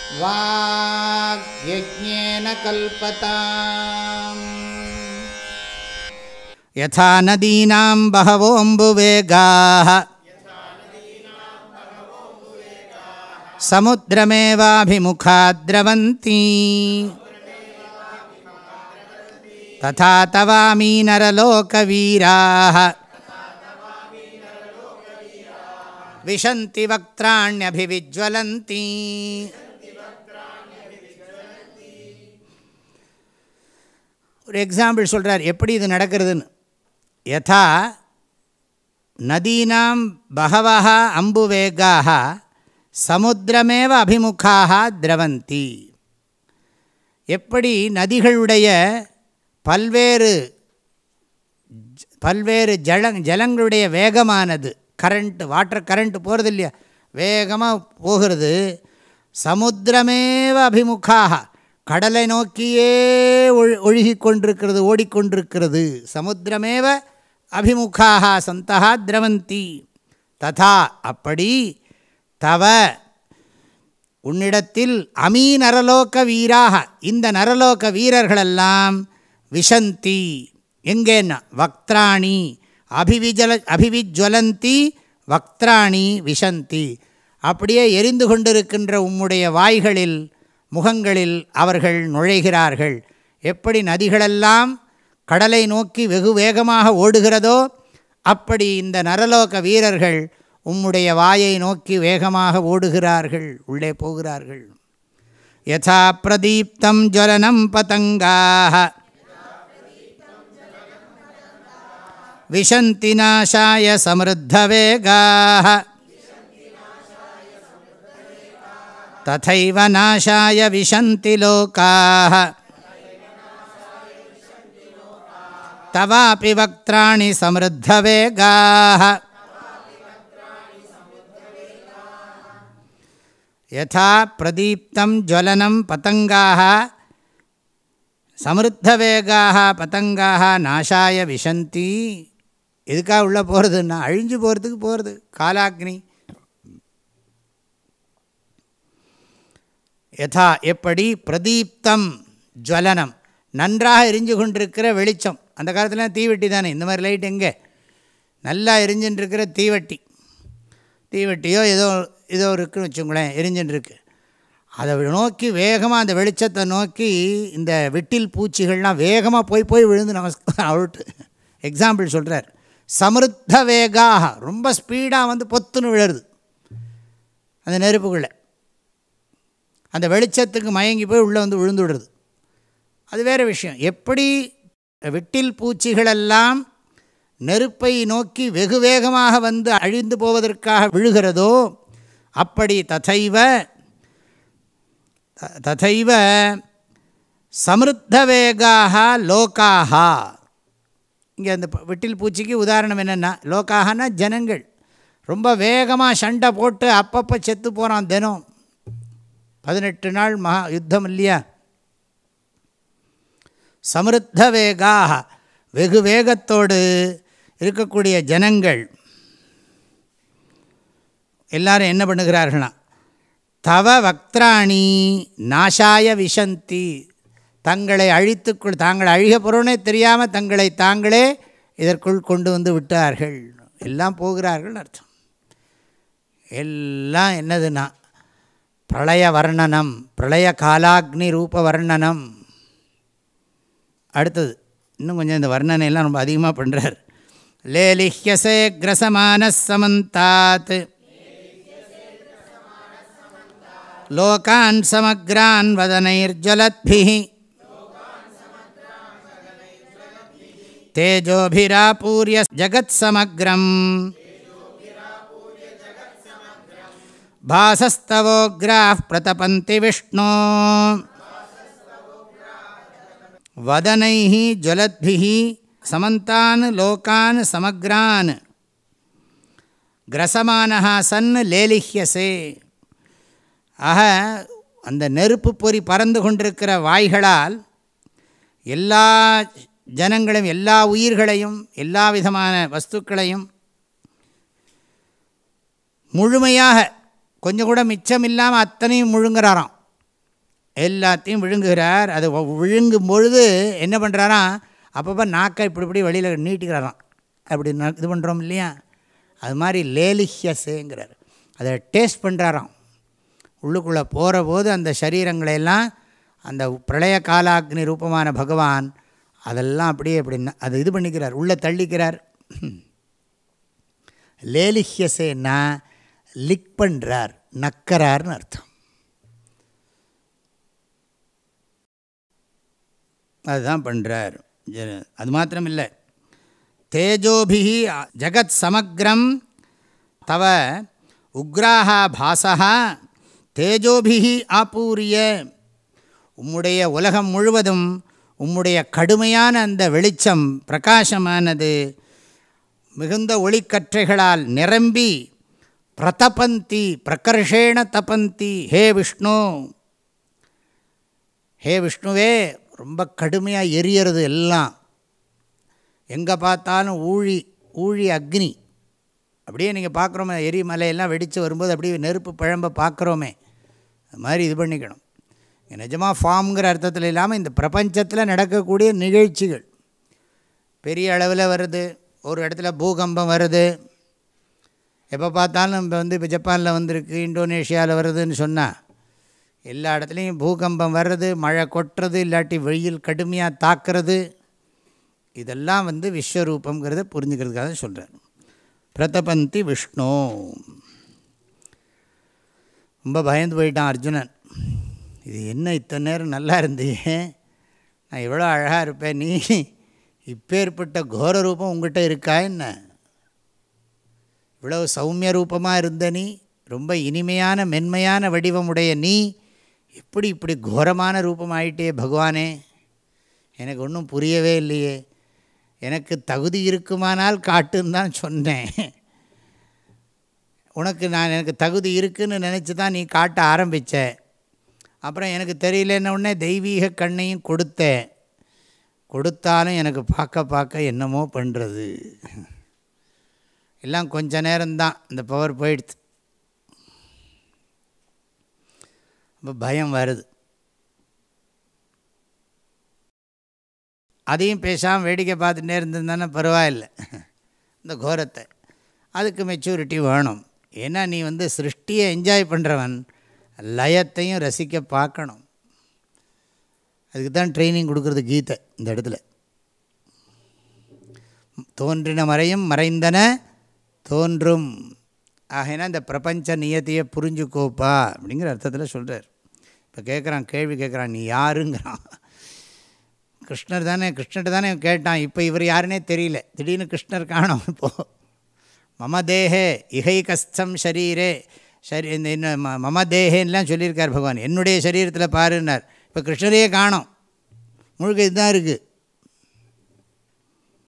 वाग्यज्ञेन कल्पताम् यथा नदीनां बहवोऽम्बुवेगाः समुद्रमेवाभिमुखा द्रवन्ति तथा तवामी नरलोकवीराः विशन्ति वक्त्राण्यभिविज्वलन्ति ஒரு எக்ஸாம்பிள் சொல்கிறார் எப்படி இது நடக்கிறதுன்னு யதா நதீனாம் பகவः அம்புவேகாக சமுத்திரமேவ அபிமுகாக திரவந்தி எப்படி நதிகளுடைய பல்வேறு பல்வேறு ஜல ஜலங்களுடைய வேகமானது கரண்ட் வாட்டர் கரண்ட் போகிறது இல்லையா வேகமாக போகிறது சமுத்திரமேவ அபிமுகாக கடலை நோக்கியே ஒழு ஒழுகி கொண்டிருக்கிறது ஓடிக்கொண்டிருக்கிறது சமுத்திரமேவ அபிமுகாக சந்தா திரவந்தி ததா அப்படி தவ உன்னிடத்தில் அமீ நரலோக வீராக இந்த நரலோக வீரர்களெல்லாம் விஷந்தி எங்கேன்னா வக்திராணி அபிவிஜல அபிவிஜ்வலந்தி வக்திராணி விஷந்தி அப்படியே எரிந்து கொண்டிருக்கின்ற உம்முடைய வாய்களில் முகங்களில் அவர்கள் நுழைகிறார்கள் எப்படி நதிகளெல்லாம் கடலை நோக்கி வெகு வேகமாக ஓடுகிறதோ அப்படி இந்த நரலோக வீரர்கள் உம்முடைய வாயை நோக்கி வேகமாக ஓடுகிறார்கள் உள்ளே போகிறார்கள் யதா பிரதீப்தம் ஜலனம் பதங்காக விஷந்தி நாசாய சமிருத்தவேகாக ததைவ நாசாய விஷந்தி லோகாः தவாபி வக்திராணி சமிருத்தவேகாः யதா பிரதீப்தம் ஜுவலனம் பதங்காக சமிருத்தவேகாக பதங்காக நாசாய விஷந்தி எதுக்காக உள்ளே போகிறதுன்னா அழிஞ்சு போகிறதுக்கு போகிறது காலாக்னி யதா எப்படி பிரதீப்தம் ஜுவலனம் நன்றாக எரிஞ்சு கொண்டிருக்கிற வெளிச்சம் அந்த காலத்தில் தீவெட்டி தானே இந்த மாதிரி லைட் எங்கே நல்லா எரிஞ்சுன்னு இருக்கிற தீவெட்டி தீவெட்டியோ ஏதோ ஏதோ இருக்குன்னு வச்சுங்களேன் எரிஞ்சுன்னு இருக்கு அதை நோக்கி வேகமாக அந்த வெளிச்சத்தை நோக்கி இந்த வெட்டில் பூச்சிகள்லாம் வேகமாக போய் போய் விழுந்து நமஸ்காரம் அவுட்டு எக்ஸாம்பிள் சொல்கிறார் சமிருத்த வேகாக ரொம்ப ஸ்பீடாக வந்து பொத்துன்னு விழுறது அந்த நெருப்புக்குள்ளே அந்த வெளிச்சத்துக்கு மயங்கி போய் உள்ளே வந்து விழுந்து விடுறது அது வேறு விஷயம் எப்படி வெட்டில் பூச்சிகளெல்லாம் நெருப்பை நோக்கி வெகு வேகமாக வந்து அழிந்து போவதற்காக விழுகிறதோ அப்படி ததைவ ததைவ சமிருத்த வேகாக லோக்காக இங்கே அந்த வெட்டில் பூச்சிக்கு உதாரணம் என்னென்னா லோக்காகனா ஜனங்கள் ரொம்ப வேகமாக சண்டை போட்டு அப்பப்போ செத்து போகிறான் தினம் பதினெட்டு நாள் மகா யுத்தம் இல்லையா சமிருத்த வேகாக வெகு வேகத்தோடு இருக்கக்கூடிய ஜனங்கள் எல்லாரும் என்ன பண்ணுகிறார்களா தவ வக்திராணி நாசாய விஷந்தி தங்களை அழித்துக்குள் தாங்கள் அழிக பொருளே தெரியாமல் தங்களை தாங்களே இதற்குள் கொண்டு வந்து விட்டார்கள் எல்லாம் போகிறார்கள் அர்த்தம் எல்லாம் என்னதுன்னா பிரளய வர்ணனம் பிரளய காலாக்னி ரூப வர்ணனம் அடுத்தது இன்னும் கொஞ்சம் இந்த வர்ணனையெல்லாம் ரொம்ப அதிகமாக பண்ணுறார் லேலிஹ்யசே கிரசமான சமந்தாத் லோகான் சமக்ரான் வதனைர்ஜலத்பிஹி தேஜோபிராபூரிய ஜகத் சமக்ரம் भासस्तवोग्राः प्रतपन्ति विष्णो वदनैः ज्वलद्भिः समन्तान् लोकान् समग्रान् கிரசமானஹா சன் லேலிஹ்யசே ஆக அந்த நெருப்பு பொறி பறந்து கொண்டிருக்கிற வாய்களால் எல்லா ஜனங்களையும் எல்லா உயிர்களையும் எல்லா விதமான வஸ்துக்களையும் முழுமையாக கொஞ்சம் கூட மிச்சம் இல்லாமல் அத்தனையும் முழுங்குறாராம் எல்லாத்தையும் விழுங்குகிறார் அது ஒ- விழுங்கும் பொழுது என்ன பண்ணுறாராம் அப்பப்போ நாக்கை இப்படி இப்படி வெளியில் நீட்டிக்கிறாராம் அப்படி ந- இது பண்ணுறோம் இல்லையா அது மாதிரி லேலிஹியஸுங்கிறார் அதை டேஸ்ட் பண்ணுறாராம் உள்ளுக்குள்ளே போகிற போது அந்த சரீரங்களையெல்லாம் அந்த பிரளய காலாக்னி ரூபமான பகவான் அதெல்லாம் அப்படியே அப்படி ந- அதை இது பண்ணிக்கிறார் உள்ளே தள்ளிக்கிறார் லேலிஹியசேன்னா லிக் பண்ணுறார் நக்கறார்னு அர்த்தம் அதுதான் பண்ணுறார் அது மாத்திரம் இல்லை தேஜோபி ஜகத் சமக்ரம் தவ உக்ராக பாசா தேஜோபி ஆப்பூரிய உம்முடைய உலகம் முழுவதும் உம்முடைய கடுமையான அந்த வெளிச்சம் பிரகாசமானது மிகுந்த ஒளிக்கற்றைகளால் நிரம்பி பிரதபந்தி பிரகர்ஷேண தபந்தி ஹே விஷ்ணு ஹே விஷ்ணுவே ரொம்ப கடுமையாக எரியறது எல்லாம் எங்கே பார்த்தாலும் ஊழி ஊழி அக்னி அப்படியே நீங்கள் பார்க்குறோமே எரிமலையெல்லாம் வெடித்து வரும்போது அப்படியே நெருப்பு பழம்ப பார்க்குறோமே அது மாதிரி இது பண்ணிக்கணும் இங்க நிஜமாக ஃபார்ம்ங்கிற அர்த்தத்தில் இல்லாமல் இந்த பிரபஞ்சத்தில் நடக்கக்கூடிய நிகழ்ச்சிகள் பெரிய அளவில் வருது ஒரு இடத்துல பூகம்பம் வருது எப்போ பார்த்தாலும் இப்போ வந்து இப்போ ஜப்பானில் வந்திருக்கு இந்தோனேஷியாவில் வருதுன்னு சொன்னால் எல்லா இடத்துலையும் பூகம்பம் வர்றது மழை கொட்டுறது இல்லாட்டி வெயில் கடுமையாக தாக்குறது இதெல்லாம் வந்து விஸ்வரூபங்கிறத புரிஞ்சுக்கிறதுக்காக சொல்கிறார் பிரதபந்தி விஷ்ணு ரொம்ப பயந்து போயிட்டான் அர்ஜுனன் இது என்ன இத்தனை நேரம் நல்லா இருந்தியே நான் எவ்வளோ அழகாக இருப்பேன் நீ இப்பேற்பட்ட கோர ரூபம் உங்கள்கிட்ட இருக்கா என்ன இவ்வளவு சௌமிய ரூபமாக இருந்த நீ ரொம்ப இனிமையான மென்மையான வடிவமுடைய நீ எப்படி இப்படி கோரமான ரூபம் ஆயிட்டே பகவானே எனக்கு ஒன்றும் புரியவே இல்லையே எனக்கு தகுதி இருக்குமானால் காட்டுன்னு தான் சொன்னேன் உனக்கு நான் எனக்கு தகுதி இருக்குன்னு நினச்சி தான் நீ காட்ட ஆரம்பித்த அப்புறம் எனக்கு தெரியலன்ன உடனே தெய்வீக கண்ணையும் கொடுத்தேன் கொடுத்தாலும் எனக்கு பார்க்க பார்க்க என்னமோ பண்ணுறது எல்லாம் கொஞ்ச நேரம்தான் இந்த பவர் போயிடுது இப்போ பயம் வருது அதையும் பேசாமல் வேடிக்கை பார்த்துட்டே இருந்திருந்தானே பரவாயில்லை இந்த கோரத்தை அதுக்கு மெச்சூரிட்டி வேணும் ஏன்னா நீ வந்து சிருஷ்டியை என்ஜாய் பண்ணுறவன் லயத்தையும் ரசிக்க பார்க்கணும் அதுக்கு தான் ட்ரைனிங் கொடுக்குறது கீதை இந்த இடத்துல தோன்றின மறையும் மறைந்தன தோன்றும் ஆகைனா இந்த பிரபஞ்ச நியத்தியை புரிஞ்சுக்கோப்பா அப்படிங்கிற அர்த்தத்தில் சொல்கிறார் இப்போ கேட்குறான் கேள்வி கேட்குறான் நீ யாருங்கிறான் கிருஷ்ணர் தானே கிருஷ்ணர் தானே கேட்டான் இப்போ இவர் யாருன்னே தெரியல திடீர்னு கிருஷ்ணர் காணும் இப்போது மம தேஹே இகைகஸ்தம் ஷரீரே சரி இந்த இன்னும் ம- மம தேஹேன்னெலாம் சொல்லியிருக்கார் பகவான் என்னுடைய சரீரத்தில் பாருன்னார் இப்போ கிருஷ்ணரையே காணோம் முழுக்க இதுதான் இருக்குது